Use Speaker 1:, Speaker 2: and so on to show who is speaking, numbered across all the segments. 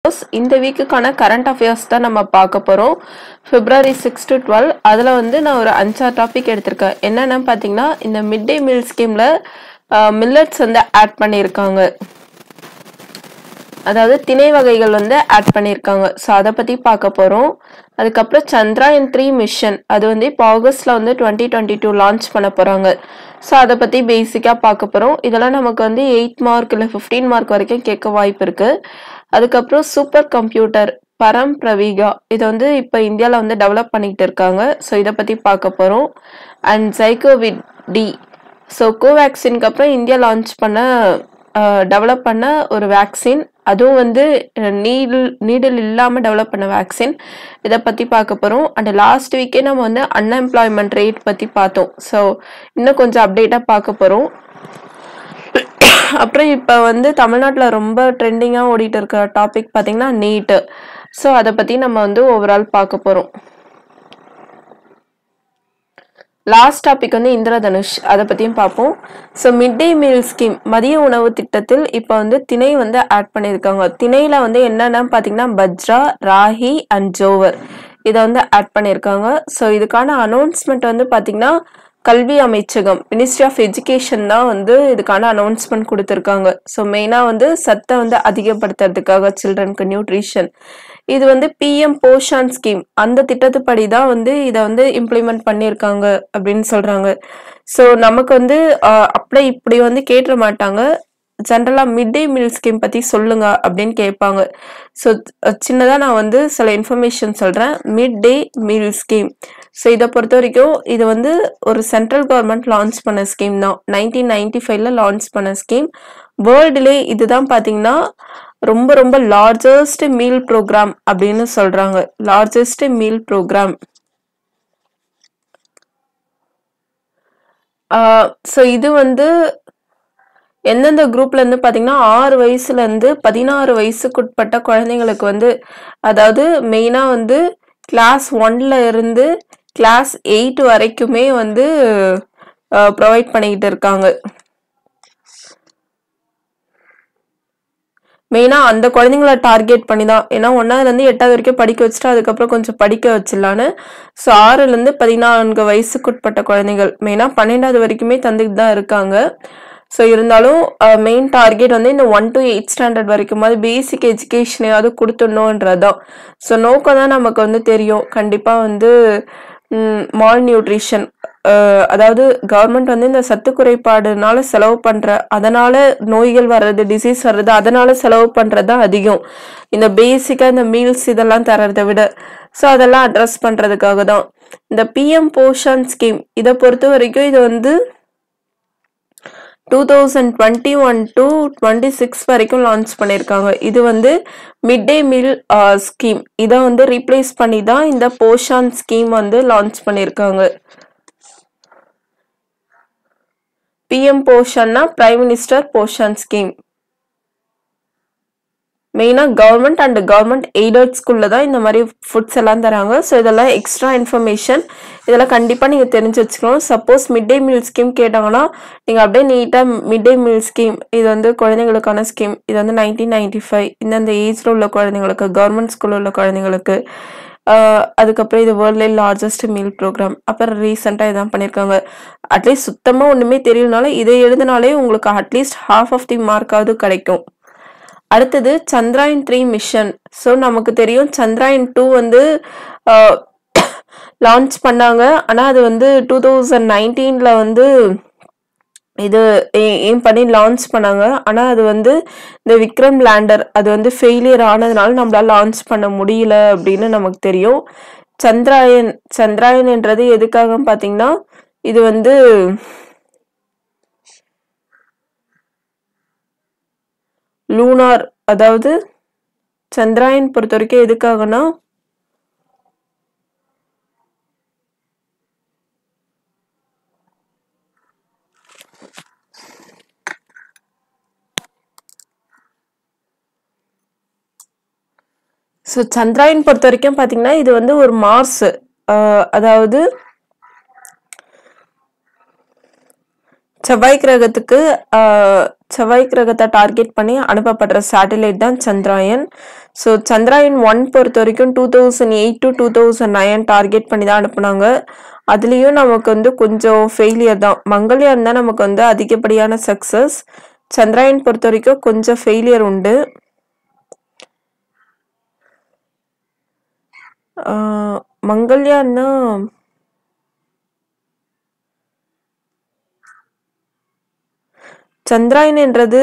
Speaker 1: affairs இந்த வீக்குக்கான current affairs தான் நம்ம பார்க்க போகிறோம் பிப்ரவரி சிக்ஸ் டு டுவெல் அதில் வந்து நான் ஒரு அஞ்சாறு டாபிக் எடுத்திருக்கேன் என்னென்னு பார்த்தீங்கன்னா இந்த மிட் டே மீல் ஸ்கீமில் மில்லட்ஸ் வந்து ஆட் பண்ணியிருக்காங்க அதாவது திணை வகைகள் வந்து ஆட் பண்ணியிருக்காங்க ஸோ அதை பற்றி பார்க்க போகிறோம் அதுக்கப்புறம் சந்திராயன் த்ரீ மிஷன் அது வந்து இப்போ ஆகஸ்ட்ல வந்து டுவெண்ட்டி டுவெண்ட்டி டூ லான்ச் பண்ண போகிறாங்க ஸோ அதை பற்றி பேசிக்காக பார்க்க போகிறோம் இதெல்லாம் நமக்கு வந்து எயிட் மார்க் இல்லை ஃபிஃப்டீன் மார்க் வரைக்கும் கேட்க வாய்ப்பு இருக்குது அதுக்கப்புறம் சூப்பர் கம்ப்யூட்டர் பரம் பிரவீகா இதை வந்து இப்போ இந்தியாவில் வந்து டெவலப் பண்ணிக்கிட்டு இருக்காங்க ஸோ இதை பற்றி பார்க்க போகிறோம் அண்ட் ஜைகோவிட் டி ஸோ கோவேக்சினுக்கு அப்புறம் இந்தியா லான்ச் பண்ண டெவலப் பண்ண ஒரு வேக்சின் அதுவும் வந்து நீடில் நீடில் இல்லாமல் டெவலப் பண்ண வேக்சின் இதை பற்றி பார்க்க போகிறோம் அண்ட் லாஸ்ட் வீக்கே நம்ம வந்து அன்எம்ப்ளாய்மெண்ட் ரேட் பற்றி பார்த்தோம் ஸோ இன்னும் கொஞ்சம் அப்டேட்டாக பார்க்க போகிறோம் அப்புறம் இப்போ வந்து தமிழ்நாட்டில் ரொம்ப ட்ரெண்டிங்காக ஓடிட்டு இருக்க டாபிக் பார்த்தீங்கன்னா நீட்டு ஸோ அதை பற்றி நம்ம வந்து ஓவரால் பார்க்க போகிறோம் லாஸ்ட் டாபிக் வந்து இந்திரதனுஷ் அதை பற்றியும் பார்ப்போம் so mid day meal scheme மதிய உணவு திட்டத்தில் இப்போ வந்து திணை வந்து ஆட் பண்ணியிருக்காங்க திணையில் வந்து என்னென்னு பார்த்தீங்கன்னா பஜ்ரா ராகி அண்ட் ஜோவர் இதை வந்து ஆட் பண்ணியிருக்காங்க ஸோ இதுக்கான அனௌன்ஸ்மெண்ட் வந்து பார்த்தீங்கன்னா கல்வி அமைச்சகம் மினிஸ்ட்ரி ஆஃப் எஜுகேஷன் தான் வந்து இதுக்கான அனௌன்ஸ்மெண்ட் கொடுத்துருக்காங்க ஸோ மெயினாக வந்து சத்தை வந்து அதிகப்படுத்துறதுக்காக சில்ட்ரனுக்கு நியூட்ரிஷன் இது வந்து பிஎம் போஷான் ஸ்கீம் அந்த திட்டத்துப்படி தான் வந்து இதை வந்து இம்ப்ளிமெண்ட் பண்ணியிருக்காங்க அப்படின்னு சொல்கிறாங்க ஸோ நமக்கு வந்து அப்படியே இப்படி வந்து கேட்டுற மாட்டாங்க ஜென்ரலாக மிட் டே மீல் ஸ்கீம் பற்றி சொல்லுங்க அப்படின்னு கேட்பாங்க ஸோ சின்னதாக நான் வந்து சில இன்ஃபர்மேஷன் சொல்கிறேன் mid day meal scheme so இதை பொறுத்த வரைக்கும் இது வந்து ஒரு சென்ட்ரல் கவர்மெண்ட் லான்ச் பண்ண ஸ்கீம் தான் நைன்டீன் நைன்டி ஃபைவ்ல லான்ச் பண்ண ஸ்கீம் வேர்ல்டுலே இதுதான் பார்த்தீங்கன்னா ரொம்ப ரொம்ப லார்ஜஸ்ட் மீல் ப்ரோக்ராம் அப்படின்னு சொல்றாங்க லார்ஜஸ்ட் மீல் ப்ரோக்ராம் ஸோ இது வந்து எந்தெந்த குரூப்ல இருந்து பாத்தீங்கன்னா ஆறு வயசுல இருந்து பதினாறு வயசுக்குட்பட்ட குழந்தைங்களுக்கு வந்து அதாவது மெயினா வந்து கிளாஸ் ஒன்ல இருந்து கிளாஸ் எயிட் வரைக்குமே வந்து ப்ரொவைட் பண்ணிக்கிட்டு இருக்காங்க மெயினாக அந்த குழந்தைங்கள டார்கெட் பண்ணி தான் ஏன்னா ஒன்றாவதுலேருந்து எட்டாவது வரைக்கும் படிக்க வச்சுட்டு அதுக்கப்புறம் கொஞ்சம் படிக்க வச்சிடலான்னு ஸோ ஆறுலேருந்து பதினான்கு வயசுக்குட்பட்ட குழந்தைகள் மெயினாக பன்னெண்டாவது வரைக்குமே தந்துக்கிட்டு தான் இருக்காங்க ஸோ இருந்தாலும் மெயின் டார்கெட் வந்து இந்த ஒன் டு எயிட் ஸ்டாண்டர்ட் வரைக்கும் அது பேசிக் எஜுகேஷனையாவது கொடுத்துடணுன்றது தான் ஸோ நோக்கம் தான் நமக்கு வந்து தெரியும் கண்டிப்பாக வந்து மால் நியூட்ரிஷன் அதாவது கவர்மெண்ட் வந்து இந்த சத்து குறைபாடுனால செலவு பண்ற அதனால நோய்கள் வர்றது டிசீஸ் வர்றது அதனால செலவு பண்றது தான் அதிகம் இந்த பேசிக்கா இந்த மீல்ஸ் இதெல்லாம் தர்றதை விட ஸோ அதெல்லாம் அட்ரஸ் பண்றதுக்காக தான் இந்த பிஎம் போஷன் ஸ்கீம் இதை பொறுத்த வரைக்கும் இது வந்து two thousand twenty one to twenty six வரைக்கும் லான்ச் பண்ணியிருக்காங்க இது வந்து மிட் டே மீல் ஸ்கீம் இதை வந்து ரீப்ளேஸ் பண்ணி தான் இந்த போஷான் ஸ்கீம் வந்து லான்ச் பண்ணியிருக்காங்க பிஎம் போஷன்னா பிரைம் மினிஸ்டர் போஷன் ஸ்கீம் மெயினாக கவர்மெண்ட் அண்ட் கவர்மெண்ட் எய்டட் ஸ்கூலில் தான் இந்த மாதிரி ஃபுட்ஸ் எல்லாம் தராங்க ஸோ இதெல்லாம் எக்ஸ்ட்ரா இன்ஃபர்மேஷன் இதெல்லாம் கண்டிப்பாக நீங்கள் தெரிஞ்சு வச்சுக்கணும் suppose mid day meal scheme கேட்டாங்கன்னா நீங்கள் அப்படியே நீட்டாக மிட் டே மீல் ஸ்கீம் இது வந்து குழந்தைங்களுக்கான ஸ்கீம் இது வந்து நைன்டீன் நைன்டி ஃபைவ் இந்தந்த ஏஜில் உள்ள குழந்தைங்களுக்கு கவர்மெண்ட் ஸ்கூலில் உள்ள குழந்தைங்களுக்கு அதுக்கப்புறம் இது வேர்ல்ட்லே லார்ஜஸ்ட் மீல் ப்ரோக்ராம் அப்புறம் ரீசெண்டாக இதான் பண்ணியிருக்காங்க அட்லீஸ்ட் சுத்தமாக ஒன்றுமே தெரியலனாலும் இதை எழுதினாலே உங்களுக்கு அட்லீஸ்ட் ஹாஃப் ஆஃப் தி மார்க்காவது கிடைக்கும் அடுத்தது சந்திராயன் த்ரீ மிஷன் ஸோ நமக்கு தெரியும் சந்திராயன் டூ வந்து லான்ச் பண்ணாங்க ஆனால் அது வந்து டூ தௌசண்ட் நைன்டீனில் வந்து இது ஏம் பண்ணி லான்ச் பண்ணாங்க ஆனால் அது வந்து இந்த விக்ரம் லேண்டர் அது வந்து ஃபெயிலியர் ஆனதுனால நம்மளால லான்ச் பண்ண முடியல அப்படின்னு நமக்கு தெரியும் சந்திராயன் சந்திராயன்ன்றது எதுக்காக பார்த்தீங்கன்னா இது வந்து லூனார் அதாவது சந்திராயன் பொறுத்த வரைக்கும் எதுக்காகனா ஸோ சந்திராயன் பொறுத்த வரைக்கும் பார்த்தீங்கன்னா இது வந்து ஒரு மார்ஸ் அதாவது செவ்வாய் கிரகத்துக்கு ஆஹ், செவ்வாய் கிரகத்தை டார்கெட் பண்ணி அனுப்பப்படுற சேட்டலைட் தான் சந்திராயன் ஸோ சந்திராயன் ஒன் பொறுத்த வரைக்கும் two thousand eight to two thousand nine target பண்ணி தான் அனுப்புனாங்க அதுலேயும் நமக்கு வந்து கொஞ்சம் ஃபெயிலியர் தான் மங்கள்யான் தான் நமக்கு வந்து அதிகப்படியான சக்ஸஸ் சந்திராயன் பொறுத்த வரைக்கும் கொஞ்சம் ஃபெயிலியர் உண்டு ஆஹ், மங்கள்யான்னா சந்திராயன்ன்றது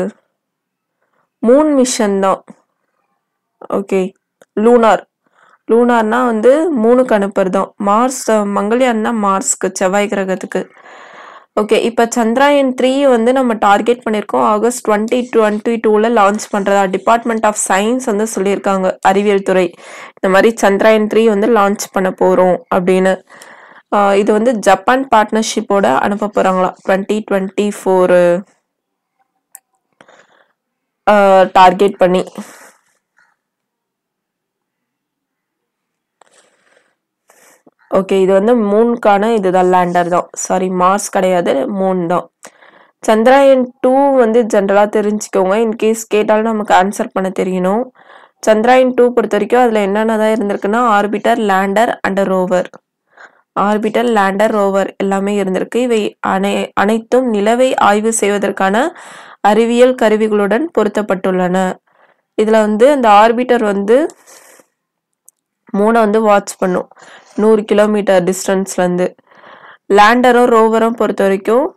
Speaker 1: மூன் மிஷன் தான் ஓகே லூனார் லூனார்னா வந்து மூணுக்கு அனுப்புறது தான் மார்ஸ் அஹ், மங்கள்யான்னா மார்ஸ்க்கு செவ்வாய் கிரகத்துக்கு ஓகே இப்போ சந்திராயன் த்ரீ வந்து நம்ம டார்கெட் பண்ணியிருக்கோம் ஆகஸ்ட் டுவெண்ட்டி டுவெண்ட்டி டூவில் லான்ச் பண்ணுறதா டிபார்ட்மெண்ட் ஆஃப் சயின்ஸ் வந்து சொல்லியிருக்காங்க அறிவியல் துறை இந்த மாதிரி சந்திராயன் த்ரீ வந்து லான்ச் பண்ண போகிறோம் அப்படின்னு ஆஹ் இது வந்து ஜப்பான் பார்ட்னர்ஷிப்போட அனுப்ப போகிறாங்களாம் டுவெண்ட்டி டுவெண்ட்டி ஃபோரு டார்கெட் பண்ணி ஓகே இது வந்து மூணுக்கான இதுதான் லேண்டர் தான் சாரி மார்ஸ் கிடையாது மூன் தான் சந்திராயன் டூ வந்து ஜென்ரலாக தெரிஞ்சுக்கோங்க இன்கேஸ் கேட்டாலும் நமக்கு ஆன்சர் பண்ண தெரியணும் சந்திராயன் டூ பொறுத்த வரைக்கும் அதில் என்னென்ன தான் இருந்திருக்குன்னா orbiter lander and rover orbiter lander rover எல்லாமே இருந்திருக்கு இவை அனை அனைத்தும் நிலவை ஆய்வு செய்வதற்கான அறிவியல் கருவிகளுடன் பொருத்தப்பட்டுள்ளன இதில் வந்து அந்த ஆர்பிட்டர் வந்து மூணை வந்து வாட்ச் பண்ணும் நூறு கிலோமீட்டர் டிஸ்டன்ஸ்லேருந்து லேண்டரும் ரோவரும் பொறுத்த வரைக்கும்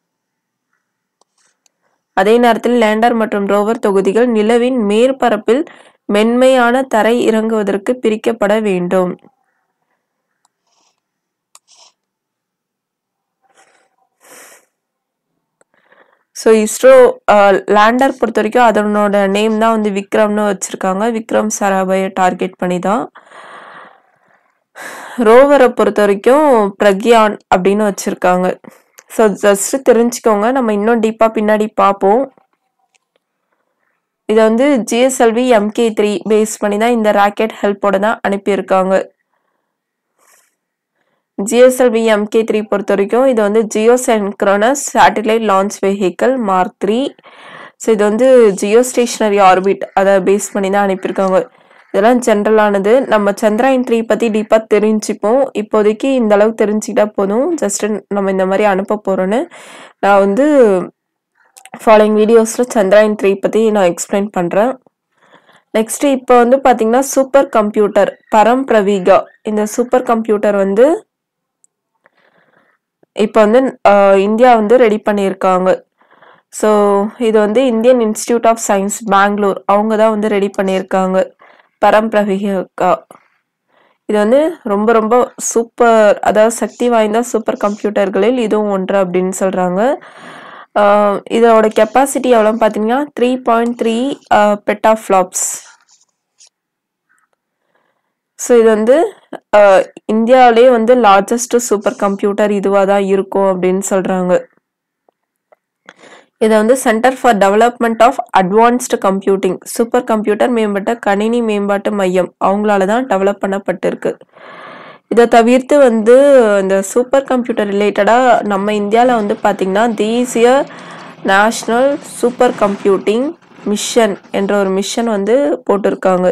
Speaker 1: அதே நேரத்தில் லேண்டர் மற்றும் ரோவர் தொகுதிகள் நிலவின் மேற்பரப்பில் மென்மையான தரை இறங்குவதற்கு பிரிக்கப்பட வேண்டும் ஸோ இஸ்ரோ லேண்டர் பொறுத்த வரைக்கும் அதனோட நேம் தான் வந்து விக்ரம்னு வச்சுருக்காங்க விக்ரம் சாராபாயை டார்கெட் பண்ணி தான் ரோவரை பொறுத்த வரைக்கும் பிரக்யான் அப்படின்னு வச்சுருக்காங்க ஸோ ஜஸ்ட் தெரிஞ்சுக்கோங்க நம்ம இன்னும் டீப்பாக பின்னாடி பார்ப்போம் இதை வந்து ஜிஎஸ்எல்வி எம்கே த்ரீ பேஸ் பண்ணி தான் இந்த ராக்கெட் ஹெல்ப்போட தான் அனுப்பியிருக்காங்க ஜிஎஸ்எல்வி எம்கே த்ரீ பொறுத்த வரைக்கும் இது வந்து geosynchronous satellite launch vehicle mark three so இது வந்து ஜியோ ஸ்டேஷனரி ஆர்பிட் அதை பேஸ் பண்ணி தான் அனுப்பியிருக்காங்க இதெல்லாம் ஜென்ரலானது நம்ம சந்திராயன் த்ரீ பற்றி டீப்பாக தெரிஞ்சுப்போம் இப்போதைக்கு இந்த அளவுக்கு தெரிஞ்சுக்கிட்டா போதும் ஜஸ்ட் நம்ம இந்த மாதிரி அனுப்ப போகிறோன்னு நான் வந்து ஃபாலோயிங் வீடியோஸில் சந்திராயன் த்ரீ பற்றி நான் எக்ஸ்பிளைன் பண்ணுறேன் நெக்ஸ்ட் இப்போ வந்து பார்த்தீங்கன்னா சூப்பர் கம்ப்யூட்டர் பரம் பிரவீகா இந்த சூப்பர் கம்ப்யூட்டர் வந்து இப்போ வந்து அஹ், இந்தியா வந்து ரெடி பண்ணியிருக்காங்க ஸோ இது வந்து Indian institute of science Bangalore அவங்க தான் வந்து ரெடி பண்ணியிருக்காங்க பரம் பிரவீகா இது வந்து ரொம்ப ரொம்ப சூப்பர் அதாவது சக்தி வாய்ந்த சூப்பர் கம்ப்யூட்டர்களில் இதுவும் ஒன்று அப்படின்னு சொல்கிறாங்க இதோட கெப்பாசிட்டி எவ்வளோன்னு பார்த்தீங்கன்னா three point three petaflops so இது வந்து அஹ், இந்தியாவிலே வந்து லார்ஜஸ்ட் சூப்பர் கம்ப்யூட்டர் இதுவாக தான் இருக்கும் அப்படின்னு சொல்கிறாங்க இதை வந்து centre for development of advanced computing super computer மேம்பட்ட கணினி மேம்பாட்டு மையம் அவங்களால தான் டெவலப் பண்ணப்பட்டிருக்கு இதை தவிர்த்து வந்து இந்த சூப்பர் கம்ப்யூட்டர் ரிலேட்டடாக நம்ம இந்தியாவில் வந்து பார்த்திங்கன்னா தேசிய நேஷ்னல் சூப்பர் கம்ப்யூட்டிங் மிஷன் என்ற ஒரு மிஷன் வந்து போட்டிருக்காங்க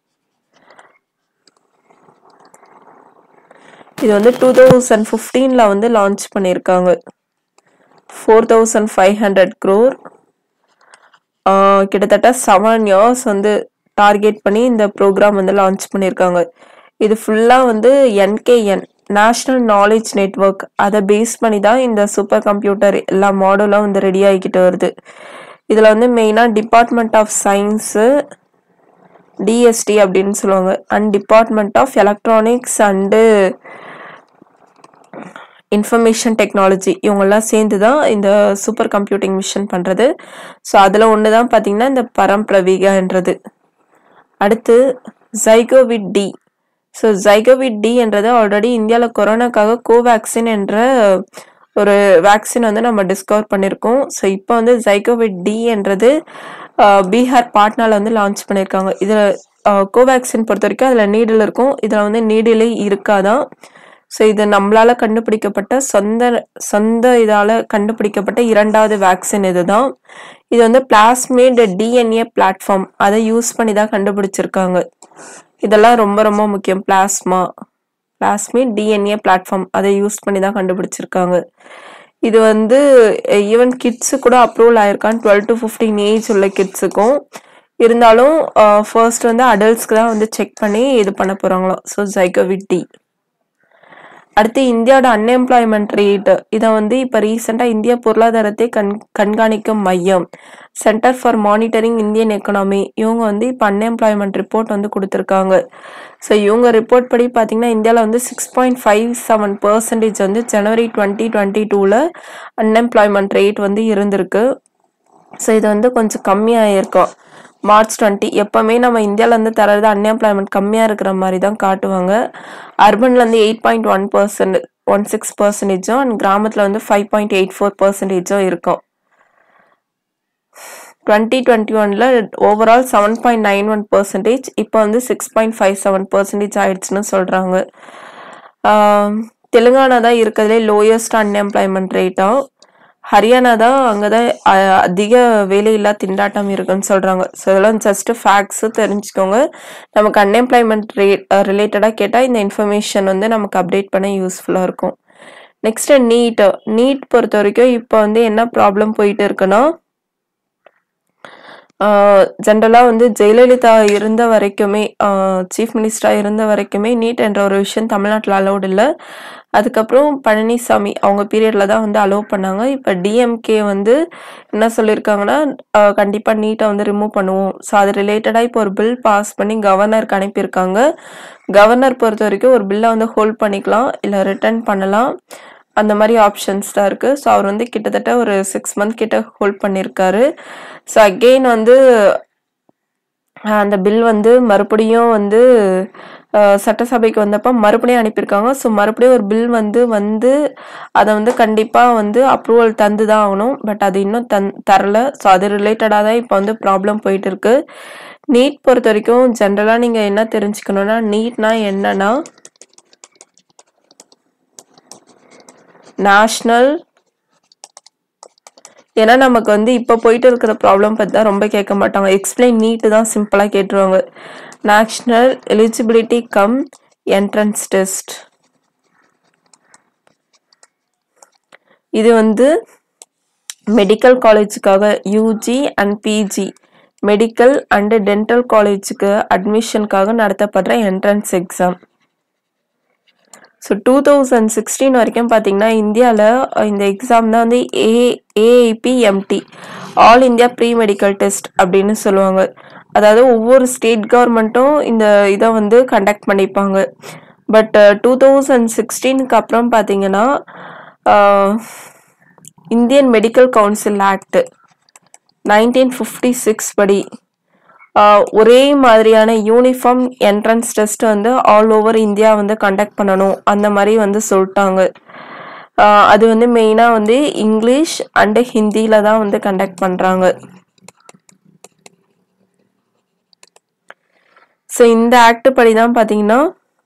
Speaker 1: இது வந்து டூ தௌசண்ட் ஃபிஃப்டீனில் வந்து லான்ச் பண்ணியிருக்காங்க four thousand five hundred crore கிட்டத்தட்ட செவன் இயர்ஸ் வந்து டார்கெட் பண்ணி இந்த ப்ரோக்ராம் வந்து லான்ச் பண்ணியிருக்காங்க இது ஃபுல்லாக வந்து என்கேஎன் நேஷ்னல் நாலேஜ் நெட்வொர்க் அதை பேஸ் பண்ணி தான் இந்த சூப்பர் கம்ப்யூட்டர் எல்லா மாடலும் வந்து ரெடி ஆகிக்கிட்டு வருது இதில் வந்து மெயினாக டிபார்ட்மெண்ட் ஆஃப் சயின்ஸு டிஎஸ்டி அப்படின்னு சொல்லுவாங்க and department of electronics and information technology இவங்கெல்லாம் சேர்ந்து தான் இந்த சூப்பர் கம்ப்யூட்டிங் மிஷன் பண்ணுறது ஸோ அதில் ஒன்று தான் பார்த்தீங்கன்னா இந்த பரம் பிரவீகான்றது அடுத்து ZyCoV D so ZyCoV D என்றது ஆல்ரெடி இந்தியாவில் கொரோனாக்காக கோவேக்சின் என்ற ஒரு வேக்சின் வந்து நம்ம டிஸ்கவர் பண்ணியிருக்கோம் ஸோ இப்போ வந்து ஜைகோவிட் டி என்றது ஆஹ், பீகார் பாட்னால வந்து லான்ச் பண்ணியிருக்காங்க இதில் கோவேக்சின் பொறுத்த வரைக்கும் அதில் நீடில் இருக்கும் இதில் வந்து நீடிலே இருக்காதான் ஸோ இது நம்மளால கண்டுபிடிக்கப்பட்ட சொந்த சொந்த இதால கண்டுபிடிக்கப்பட்ட இரண்டாவது வேக்சின் இதுதான் இது வந்து பிளாஸ்மேட் டிஎன்ஏ பிளாட்ஃபார்ம் அதை யூஸ் பண்ணி தான் கண்டுபிடிச்சிருக்காங்க இதெல்லாம் ரொம்ப ரொம்ப முக்கியம் பிளாஸ்மா பிளாஸ்மேட் டிஎன்ஏ பிளாட்ஃபார்ம் அதை யூஸ் பண்ணி தான் கண்டுபிடிச்சிருக்காங்க இது வந்து ஈவன் கிட்ஸு கூட அப்ரூவல் ஆயிருக்கான் டுவெல் டு ஃபிஃப்டீன் ஏஜ் உள்ள கிட்ஸுக்கும் இருந்தாலும் ஃபர்ஸ்ட் வந்து அடல்ட்ஸ்க்கு தான் வந்து செக் பண்ணி இது பண்ண போகிறாங்களாம் ஸோ ஜைகோவிட் டி அடுத்து இந்தியாவோட அன்எம்ப்ளாய்மெண்ட் ரேட் இதை வந்து இப்போ ரீசெண்டாக இந்திய பொருளாதாரத்தை கண் கண்காணிக்கும் மையம் centre for monitoring Indian economy இவங்க வந்து இப்போ அன்எம்ப்ளாய்மெண்ட் ரிப்போர்ட் வந்து கொடுத்துருக்காங்க ஸோ இவங்க ரிப்போர்ட் படி பார்த்தீங்கன்னா இந்தியாவில் வந்து six point five seven percentage வந்து ஜனவரி டுவெண்ட்டி டுவெண்ட்டி டூவில் அன்எம்ப்ளாய்மெண்ட் ரேட் வந்து இருந்திருக்கு ஸோ இது வந்து கொஞ்சம் கம்மியாக இருக்கும் மார்ச் டுவெண்ட்டி எப்போவுமே நம்ம இந்தியாவிலேருந்து தரது அன்எம்ப்ளாய்மெண்ட் கம்மியாக இருக்கிற மாதிரி தான் காட்டுவாங்க அர்பன்லேருந்து eight point one percent one six பர்சன்டேஜும் அண்ட் கிராமத்தில் வந்து ஃபைவ் பாயிண்ட் எயிட் ஃபோர் பர்சன்டேஜும் இருக்கும் டுவெண்ட்டி டுவெண்ட்டி ஒனில் overall seven point nine one percentage இப்போ வந்து six point five seven percentage ஆயிடுச்சுன்னு சொல்கிறாங்க தெலுங்கானா தான் இருக்கிறதுலே லோயஸ்ட் அன்எம்ப்ளாய்மெண்ட் ரேட்டாக ஹரியானா தான் அங்கே தான் அதிக வேலையில்லா திண்டாட்டம் இருக்குன்னு சொல்கிறாங்க ஸோ இதெல்லாம் ஜஸ்ட் ஃபேக்ட்ஸு தெரிஞ்சுக்கோங்க நமக்கு அன்எம்ப்ளாய்மெண்ட் ரேட் ரிலேட்டடாக கேட்டால் இந்த இன்ஃபர்மேஷன் வந்து நமக்கு அப்டேட் பண்ண யூஸ்ஃபுல்லாக இருக்கும் நெக்ஸ்ட்டு நீட் நீட் பொறுத்த வரைக்கும் இப்போ வந்து என்ன ப்ராப்ளம் போயிட்டு இருக்குன்னா ஜென்ரலாக வந்து ஜெயலலிதா இருந்த வரைக்குமே சீஃப் மினிஸ்டராக இருந்த வரைக்குமே நீட் என்ற ஒரு விஷயம் தமிழ்நாட்டில் அலௌட் இல்லை அதுக்கப்புறம் பழனிசாமி அவங்க பீரியடில் தான் வந்து அலோவ் பண்ணாங்க இப்போ டிஎம்கே வந்து என்ன சொல்லியிருக்காங்கன்னா கண்டிப்பாக நீட்டை வந்து ரிமூவ் பண்ணுவோம் ஸோ அது ரிலேட்டடாக இப்போ ஒரு பில் பாஸ் பண்ணி கவர்னருக்கு அனுப்பியிருக்காங்க கவர்னர் பொறுத்த வரைக்கும் ஒரு பில்லை வந்து ஹோல்ட் பண்ணிக்கலாம் இல்லை ரிட்டர்ன் பண்ணலாம் அந்த மாதிரி ஆப்ஷன்ஸ் தான் இருக்குது ஸோ அவர் வந்து கிட்டத்தட்ட ஒரு சிக்ஸ் மந்த் கிட்ட ஹோல்ட் பண்ணியிருக்காரு ஸோ அகெயின் வந்து அந்த பில் வந்து மறுபடியும் வந்து சட்டசபைக்கு வந்தப்போ மறுபடியும் அனுப்பியிருக்காங்க ஸோ மறுபடியும் ஒரு பில் வந்து வந்து அதை வந்து கண்டிப்பாக வந்து அப்ரூவல் தந்து தான் ஆகணும் பட் அது இன்னும் தன் தரல ஸோ அது ரிலேட்டடாக தான் இப்போ வந்து ப்ராப்ளம் போயிட்டு இருக்கு நீட் பொறுத்த வரைக்கும் ஜென்ரலாக நீங்கள் என்ன தெரிஞ்சுக்கணுன்னா நீட்னா என்னன்னா நேஷ்னல் ஏன்னா நமக்கு வந்து இப்போ போயிட்டு இருக்கிற ப்ராப்ளம் பற்றி தான் ரொம்ப கேட்க மாட்டாங்க எக்ஸ்பிளைன் நீட்டு தான் சிம்பிளாக கேட்டுருவாங்க national eligibility cum entrance test இது வந்து மெடிக்கல் காலேஜுக்காக UG and PG medical and dental காலேஜுக்கு அட்மிஷனுக்காக நடத்தப்படுற entrance exam so two thousand sixteen வரைக்கும் பார்த்தீங்கன்னா இந்தியாவில் இந்த எக்ஸாம் தான் வந்து A AIPMT all India pre medical test அப்படின்னு சொல்லுவாங்க அதாவது ஒவ்வொரு ஸ்டேட் கவர்மெண்ட்டும் இந்த இதை வந்து கண்டக்ட் பண்ணிப்பாங்க பட் டூ தௌசண்ட் சிக்ஸ்டீனுக்கு அப்புறம் பார்த்தீங்கன்னா Indian medical council act nineteen fifty six படி ஒரே மாதிரியான யூனிஃபார்ம் என்ட்ரன்ஸ் டெஸ்ட் வந்து ஆல் ஓவர் இந்தியா வந்து கண்டக்ட் பண்ணணும் அந்த மாதிரி வந்து சொல்லிட்டாங்க அது வந்து மெயினாக வந்து இங்கிலீஷ் அண்டு ஹிந்தியில் தான் வந்து கண்டக்ட் பண்ணுறாங்க ஸோ இந்த ஆக்ட் படி தான் பார்த்தீங்கன்னா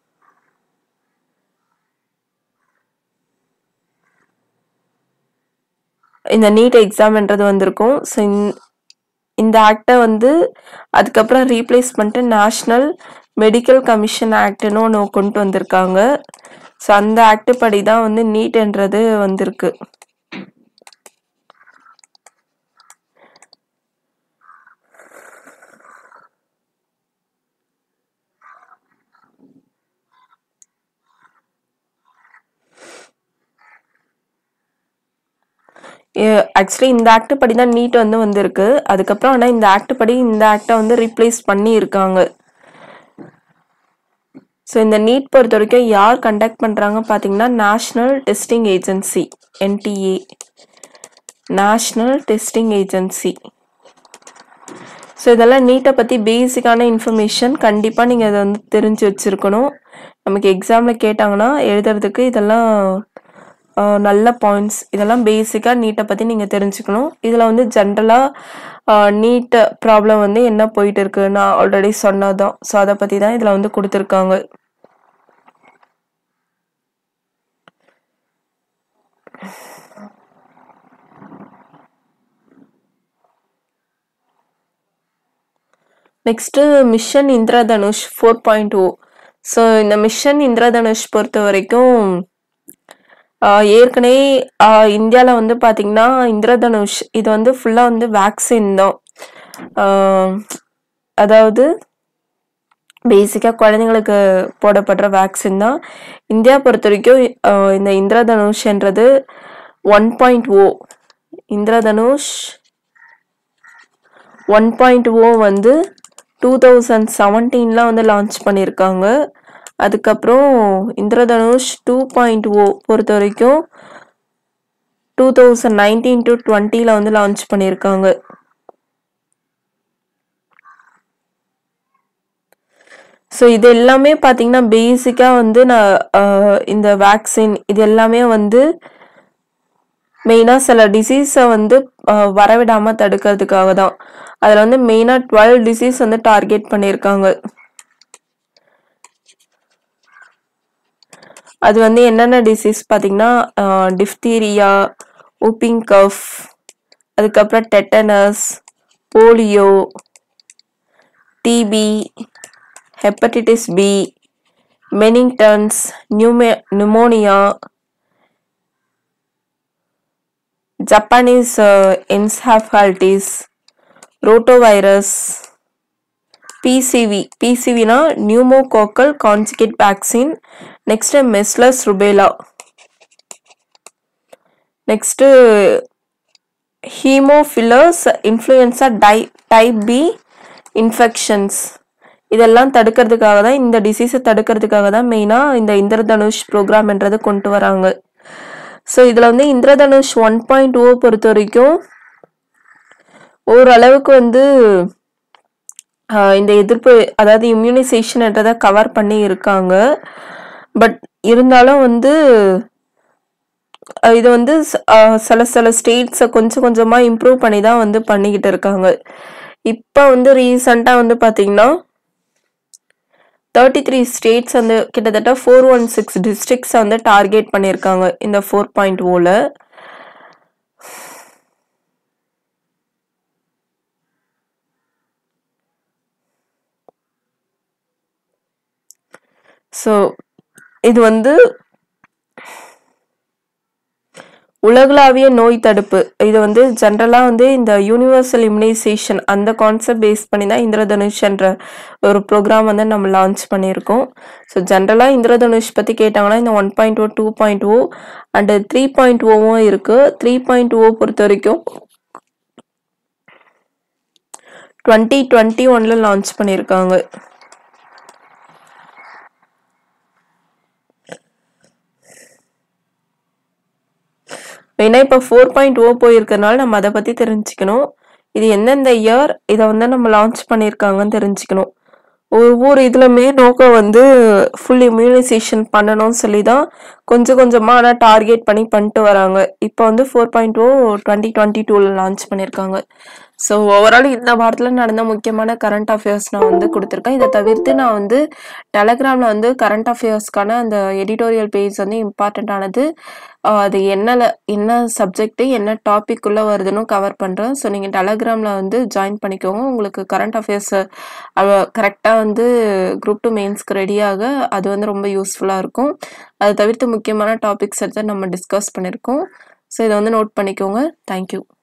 Speaker 1: இந்த நீட் எக்ஸாம்ன்றது வந்திருக்கும் ஸோ இந்த ஆக்டை வந்து அதுக்கப்புறம் ரீப்ளேஸ் பண்ணிட்டு நேஷ்னல் மெடிக்கல் கமிஷன் ஆக்ட்னு ஒன்று கொண்டு வந்திருக்காங்க ஸோ அந்த ஆக்ட் படி தான் வந்து நீட்ன்றது வந்திருக்கு ஆக்சுவலி இந்த ஆக்ட் படி தான் நீட் வந்து வந்திருக்கு அதுக்கப்புறம் ஆனால் இந்த ஆக்ட் படி இந்த ஆக்டை வந்து ரீப்ளேஸ் பண்ணி இருக்காங்க ஸோ இந்த நீட் பொறுத்த வரைக்கும் யார் கண்டக்ட் பண்ணுறாங்க பார்த்தீங்கன்னா national testing agency NTA national testing agency so இதெல்லாம் நீட்டை பற்றி பேசிக்கான இன்ஃபர்மேஷன் கண்டிப்பாக நீங்கள் இதை வந்து தெரிஞ்சு வச்சுருக்கணும் நமக்கு எக்ஸாமில் கேட்டாங்கன்னா எழுதுறதுக்கு இதெல்லாம் நல்ல பாயிண்ட்ஸ் இதெல்லாம் பேசிக்காக நீட்டை பற்றி நீங்கள் தெரிஞ்சுக்கணும் இதில் வந்து ஜென்ரலாக நீட் ப்ராப்ளம் வந்து என்ன போயிட்டு இருக்கு நான் ஆல்ரெடி சொன்னதான் ஸோ அதை பற்றி தான் இதில் வந்து கொடுத்துருக்காங்க next mission Indradhanush four point O so இந்த மிஷன் இந்திரதனுஷ் பொறுத்த வரைக்கும் ஆஹ் ஏற்கனவே இந்தியாவில் வந்து பார்த்தீங்கன்னா இந்திரதனுஷ் இது வந்து ஃபுல்லாக வந்து வேக்சின் தான் ஆஹ் அதாவது பேசிக்காக குழந்தைங்களுக்கு போடப்படுற வேக்சின் தான் இந்தியா பொறுத்த வரைக்கும் ஆஹ் இந்த இந்திரதனுஷ்ன்றது one point O Indradhanush one point O வந்து டூ தௌசண்ட் செவன்டீனில் வந்து லான்ச் பண்ணியிருக்காங்க அதுக்கப்புறம் இந்திரதனுஷ் டூ பாயிண்ட் ஓ பொறுத்த வரைக்கும் டூ தௌசண்ட் நைன்டீன் டு டுவெண்ட்டியில் வந்து லான்ச் பண்ணியிருக்காங்க ஸோ இது எல்லாமே பார்த்தீங்கன்னா பேசிக்காக வந்து நான் ஆஹ் இந்த வேக்சின் இது எல்லாமே வந்து மெயினாக சில டிசீஸை வந்து ஆஹ் வரவிடாம தடுக்கிறதுக்காக தான் அதில் வந்து மெயினாக டுவெல் டிசீஸ் வந்து டார்கெட் பண்ணியிருக்காங்க அது வந்து என்னென்ன டிசீஸ் பார்த்தீங்கன்னா டிஃப்தீரியா ஊப்பிங் கஃப் அதுக்கப்புறம் tetanus polio TB hepatitis B meningitis நியூமே pneumonia Japanese encephalitis rotavirus PCV பிசிவினா pneumococcal conjugate vaccine next measles rubella next haemophilus influenza டை டைப் பி இன்ஃபெக்ஷன்ஸ் இதெல்லாம் தடுக்கிறதுக்காக தான் இந்த டிசீஸை தடுக்கிறதுக்காக தான் மெயினாக இந்த இந்திரதனுஷ் ப்ரோக்ராம்ன்றது கொண்டு வராங்க ஸோ இதில் வந்து இந்திரதனுஷ் ஒன் பாயிண்ட் ஓ பொறுத்த வரைக்கும் ஓரளவுக்கு வந்து ஆஹ் இந்த எதிர்ப்பு அதாவது இம்யூனைசேஷன்ன்றதை கவர் பண்ணி இருக்காங்க பட் இருந்தாலும் வந்து அஹ் இது வந்து ச- ஆஹ் சில சில ஸ்டேட்ஸை கொஞ்சம் கொஞ்சமாக இம்ப்ரூவ் பண்ணி தான் வந்து பண்ணிக்கிட்டு இருக்காங்க இப்போ வந்து ரீசண்டாக வந்து பார்த்தீங்கன்னா தேர்ட்டி த்ரீ ஸ்டேட்ஸ் வந்து கிட்டத்தட்ட ஃபோர் ஒன் சிக்ஸ் டிஸ்ட்ரிக்ஸை வந்து டார்கெட் பண்ணியிருக்காங்க இந்த ஃபோர் பாயிண்ட் ஓவில் ஸோ இது வந்து உலகளாவிய நோய் தடுப்பு இது வந்து ஜென்ரலாக வந்து இந்த யூனிவர்சல் இம்யூனைசேஷன் அந்த கான்செப்ட் பேஸ் பண்ணி தான் இந்திரதனுஷ் என்ற ஒரு ப்ரோக்ராம் வந்து நம்ம லான்ச் பண்ணியிருக்கோம் ஸோ ஜென்ரலாக இந்திரதனுஷ் பற்றி கேட்டாங்கன்னா இந்த one point O two point O and three point ஓவும் இருக்குது த்ரீ பாயிண்ட் ஓ பொறுத்த வரைக்கும் டுவெண்ட்டி டுவெண்ட்டி ஒன்ல லான்ச் பண்ணியிருக்காங்க மெயினாக இப்போ ஃபோர் பாயிண்ட் ஓ போயிருக்கறனால நம்ம அதை பற்றி தெரிஞ்சுக்கணும் இது எந்தெந்த இயர் இதை வந்து நம்ம லான்ச் பண்ணியிருக்காங்கன்னு தெரிஞ்சுக்கணும் ஒவ்வொரு இதுலையுமே நோக்கம் வந்து ஃபுல் இம்யூனைசேஷன் பண்ணணும்னு சொல்லி தான் கொஞ்சம் கொஞ்சமாக ஆனால் டார்கெட் பண்ணி பண்ணிட்டு வராங்க இப்போ வந்து four point O twenty twenty டூவில் லான்ச் பண்ணியிருக்காங்க ஸோ ஓவரால் இந்த வாரத்தில் நடந்த முக்கியமான கரண்ட் அஃபேர்ஸ் நான் வந்து கொடுத்துருக்கேன் இதை தவிர்த்து நான் வந்து டெலகிராமில் வந்து கரண்ட் அஃபேர்ஸ்க்கான அந்த எடிட்டோரியல் பேஜ் வந்து இம்பார்ட்டண்ட்டானது அது என்ன என்ன சப்ஜெக்ட்டு என்ன டாபிக் உள்ள வருதுன்னு கவர் பண்ணுறேன் ஸோ நீங்கள் டெலகிராமில் வந்து ஜாயின் பண்ணிக்கோங்க உங்களுக்கு கரண்ட் அஃபேர்ஸ் கரெக்டாக வந்து குரூப் டூ மெயின்ஸ்க்கு ரெடியாக அது வந்து ரொம்ப யூஸ்ஃபுல்லாக இருக்கும் அதை தவிர்த்து முக்கியமான டாபிக்ஸ் எடுத்து நம்ம டிஸ்கஸ் பண்ணியிருக்கோம் ஸோ இதை வந்து நோட் பண்ணிக்கோங்க தேங்க்யூ